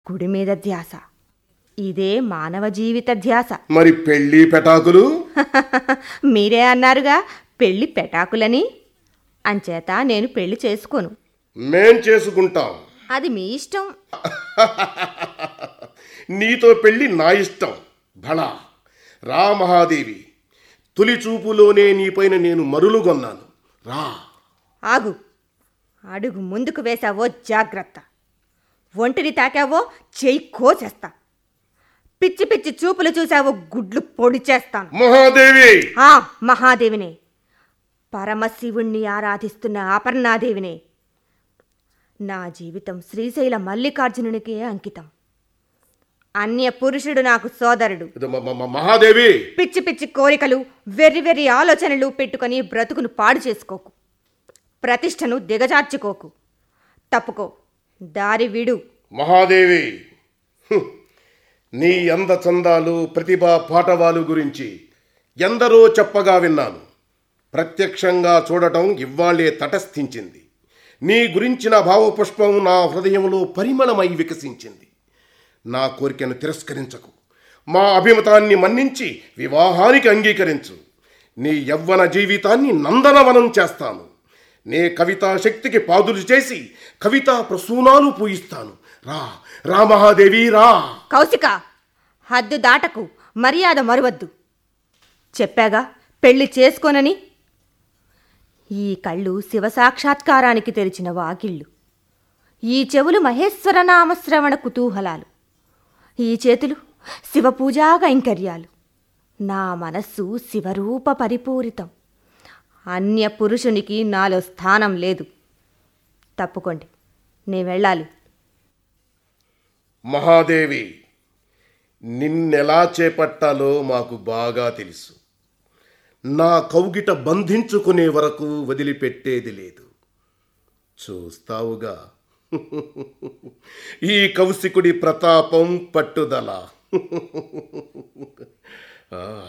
కుడి మీద ధ్యాస ఇదే మానవ జీవిత ధ్యాస మరి పెళ్లి పెటాకులు మీరే అన్నారుగా పెళ్లి పెటాకులని అంచేత నేను పెళ్లి చేసుకోను మేం చేసుకుంటాం అది మీ ఇష్టం నీతో పెళ్లి నా ఇష్టం భళా రా మహాదేవి తొలి చూపులోనే నీపైన నేను మరులుగొన్నాను రా ఆగు అడుగు ముందుకు వేశావో జాగ్రత్త ఒంటిని తాకావో చెయ్యి కోసేస్తా పిచ్చి పిచ్చి చూపులు చూసావో గుడ్లు పొడి చేస్తాను మహాదేవి ఆ మహాదేవినే పరమశివుణ్ణి ఆరాధిస్తున్న అపర్ణాదేవినే నా జీవితం శ్రీశైల మల్లికార్జునునికే అంకితం అన్య పురుషుడు నాకు సోదరుడు ఇది మ- మ- మ- మహాదేవి పిచ్చి పిచ్చి కోరికలు వెర్రి వెర్రి ఆలోచనలు పెట్టుకొని బ్రతుకును పాడు చేసుకోకు ప్రతిష్టను దిగజార్చుకోకు తప్పుకో దారి విడు మహాదేవి హుం. నీ అంద చందాలు ప్రతిభా పాటవాలు గురించి ఎందరో చెప్పగా విన్నాను ప్రత్యక్షంగా చూడటం ఇవ్వాళ్లే తటస్థించింది నీ గురించిన భావపుష్పం నా హృదయంలో పరిమళమై వికసించింది నా కోరికను తిరస్కరించకు మా అభిమతాన్ని మన్నించి వివాహానికి అంగీకరించు నీ యవ్వన జీవితాన్ని నందనవనం చేస్తాను నే కవితా శక్తికి పాదులు చేసి కవితా ప్రసూనాలు పూయిస్తాను రా రా మహాదేవి రా కౌశిక హద్దు దాటకు మర్యాద మరువద్దు చెప్పాగా పెళ్లి చేసుకోనని ఈ కళ్ళు శివసాక్షాత్కారానికి తెరిచిన వాకిళ్ళు ఈ చెవులు మహేశ్వర నామశ్రవణ కుతూహలాలు ఈ చేతులు శివపూజా కైంకర్యాలు నా మనస్సు శివరూప పరిపూరితం అన్య పురుషునికి నాలో స్థానం లేదు తప్పుకోండి నే వెళ్ళాలి మహాదేవి నిన్నెలా చేపట్టాలో మాకు బాగా తెలుసు నా కౌగిట బంధించుకునే వరకు వదిలిపెట్టేది లేదు చూస్తావుగా ఈ కౌశికుడి ప్రతాపం పట్టుదల ఆ